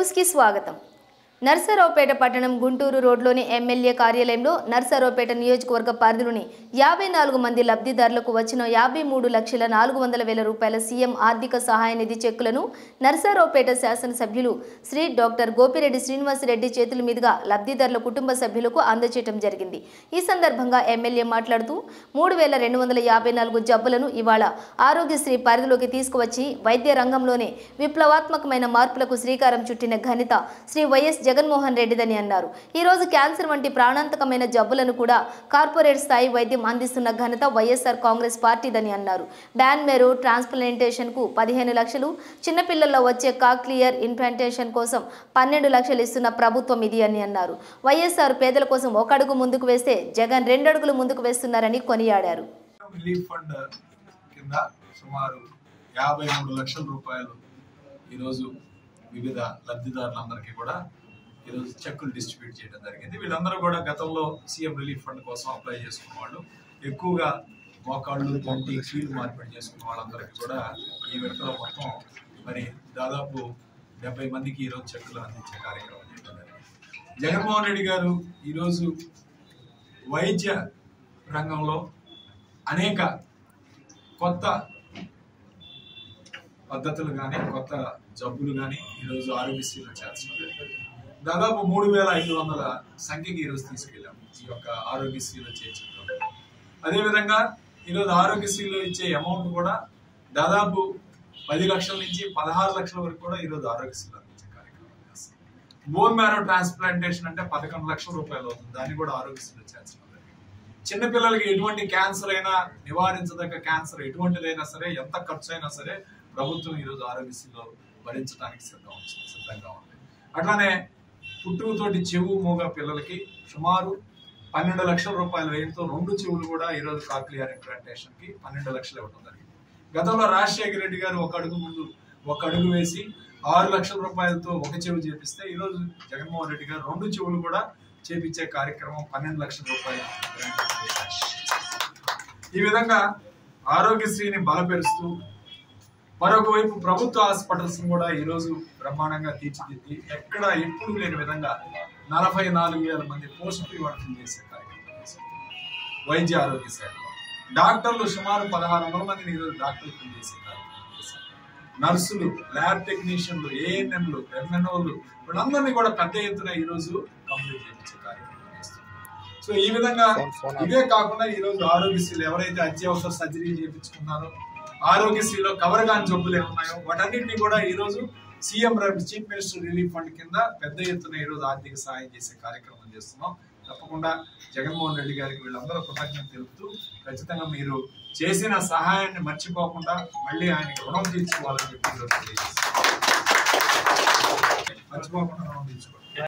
న్యూస్కి స్వాగతం నర్సరావుపేట పట్టణం గుంటూరు రోడ్లోని ఎమ్మెల్యే కార్యాలయంలో నర్సరావుపేట నియోజకవర్గ పరిధిలోని యాభై నాలుగు మంది లబ్ధిదారులకు వచ్చిన యాభై మూడు లక్షల నాలుగు వందల వేల రూపాయల సీఎం ఆర్థిక సహాయ నిధి చెక్కులను నర్సరావుపేట శాసనసభ్యులు శ్రీ డాక్టర్ గోపిరెడ్డి శ్రీనివాసరెడ్డి చేతుల మీదుగా లబ్ధిదారుల కుటుంబ సభ్యులకు అందజేయడం జరిగింది ఈ సందర్భంగా ఎమ్మెల్యే మాట్లాడుతూ మూడు వేల రెండు వందల యాభై నాలుగు జబ్బులను ఇవాళ ఆరోగ్యశ్రీ పరిధిలోకి తీసుకువచ్చి వైద్య రంగంలోనే విప్లవాత్మకమైన మార్పులకు శ్రీకారం చుట్టిన ఘనత శ్రీ వైఎస్ జగన్మోహన్ రెడ్డిదని అన్నారు ఈ రోజు క్యాన్సర్ వంటి ప్రాణాంతకమైన జబ్బులను కూడా కార్పొరేట్ స్థాయి వైద్యం అందిస్తున్న ఘనత వైఎస్ఆర్ కాంగ్రెస్ పార్టీదని అన్నారు బ్యాన్ మేరు ట్రాన్స్ప్లాంటేషన్ కు పదిహేను లక్షలు చిన్నపిల్లల్లో వచ్చే కాక్లియర్ ఇంప్లాంటేషన్ కోసం పన్నెండు లక్షలు ఇస్తున్న ప్రభుత్వం ఇది అని అన్నారు వైఎస్ఆర్ పేదల కోసం ఒక అడుగు ముందుకు వేస్తే జగన్ రెండు అడుగులు ముందుకు వేస్తున్నారని కొనియాడారు రిలీఫ్ ఫండ్ కింద సుమారు యాభై మూడు లక్షల రూపాయలు ఈరోజు వివిధ లబ్ధిదారులందరికీ కూడా ఈరోజు చెక్కులు డిస్ట్రిబ్యూట్ చేయడం జరిగింది వీళ్ళందరూ కూడా గతంలో సీఎం రిలీఫ్ ఫండ్ కోసం అప్లై చేసుకున్న వాళ్ళు ఎక్కువగా మోకాళ్ళు తొంటి కీలు మార్పిడి చేసుకున్న వాళ్ళందరికీ కూడా ఈ విడతలో మొత్తం మరి దాదాపు డెబ్బై మందికి ఈరోజు చెక్కులు అందించే కార్యక్రమం చేయడం జరిగింది జగన్మోహన్ రెడ్డి గారు ఈరోజు వైద్య రంగంలో అనేక కొత్త పద్ధతులు కానీ కొత్త జబ్బులు కానీ ఈరోజు ఆరోగ్యశ్రీలో చేస్తున్నారు దాదాపు మూడు వేల ఐదు వందల సంఖ్యకి ఈరోజు తీసుకెళ్ళాం ఈ యొక్క ఆరోగ్యశ్రీలో చేర్చడం అదేవిధంగా ఈరోజు ఆరోగ్యశ్రీలో ఇచ్చే అమౌంట్ కూడా దాదాపు పది లక్షల నుంచి పదహారు లక్షల వరకు కూడా ఈరోజు ఆరోగ్యశ్రీలో అందించే కార్యక్రమం చేస్తాం బోన్ మ్యారో ట్రాన్స్ప్లాంటేషన్ అంటే పదకొండు లక్షల రూపాయలు అవుతుంది దాన్ని కూడా ఆరోగ్యశ్రీలో చేర్చడం చిన్నపిల్లలకి ఎటువంటి క్యాన్సర్ అయినా నివారించదగ్గ క్యాన్సర్ ఎటువంటిదైనా సరే ఎంత ఖర్చు అయినా సరే ప్రభుత్వం ఈరోజు ఆరోగ్యశ్రీలో భరించడానికి సిద్ధం సిద్ధంగా ఉంది అట్లానే పుట్టుకతోటి చెవు మూగ పిల్లలకి సుమారు పన్నెండు లక్షల రూపాయల వ్యయంతో రెండు చెవులు కూడా ఈరోజు కాక్లియర్ ఇంప్లాంటేషన్ కి పన్నెండు లక్షలు ఇవ్వడం జరిగింది గతంలో రాజశేఖర రెడ్డి గారు ఒక అడుగు ముందు ఒక అడుగు వేసి ఆరు లక్షల రూపాయలతో ఒక చెవి చేపిస్తే ఈరోజు జగన్మోహన్ రెడ్డి గారు రెండు చెవులు కూడా చేపించే కార్యక్రమం పన్నెండు లక్షల రూపాయలు గ్రాంట్ చేశారు. ఈ విధంగా ఆరోగ్యశ్రీని బలపరుస్తూ మరొక వైపు ప్రభుత్వ హాస్పిటల్స్ కూడా ఈ రోజు బ్రహ్మాండంగా తీర్చిదిద్ది ఎక్కడ ఎప్పుడు లేని విధంగా నలభై నాలుగు వేల మంది పోస్ట్ వర్కులు చేసే కార్యక్రమం చేశారు. వైద్య ఆరోగ్య శాఖలో డాక్టర్లు సుమారు పదహారు వందల మందిని ఈరోజు డాక్టర్లు చేసే కార్యక్రమం చేశారు నర్సులు ల్యాబ్ టెక్నీషియన్లు ఏఎన్ఎంలు ఎంఎన్ఓలు వీళ్ళందరినీ కూడా పెద్ద ఎత్తున ఈ రోజు కంప్లీట్ చేయించే కార్యక్రమం చేస్తున్నారు సో ఈ విధంగా ఇవే కాకుండా ఈ రోజు ఆరోగ్యశ్రీలు ఎవరైతే అత్యవసర సర్జరీ చేయించుకున్నారో ఆరోగ్యశ్రీలో కవర్ కాని జబ్బులు ఏమున్నాయో వాటన్నింటినీ కూడా ఈ రోజు CM chief minister relief fund కింద పెద్ద ఎత్తున ఈ రోజు ఆర్థిక సహాయం చేసే కార్యక్రమం చేస్తున్నాం తప్పకుండా జగన్మోహన్ రెడ్డి గారికి వీళ్ళందరూ కృతజ్ఞత తెలుపుతూ ఖచ్చితంగా మీరు చేసిన సహాయాన్ని మర్చిపోకుండా మళ్ళీ ఆయనకి రుణం తీర్చుకోవాలని చెప్పి ఈరోజు తెలియజేస్తున్నాం. మర్చిపోకుండా రుణం తీర్చుకోవాలి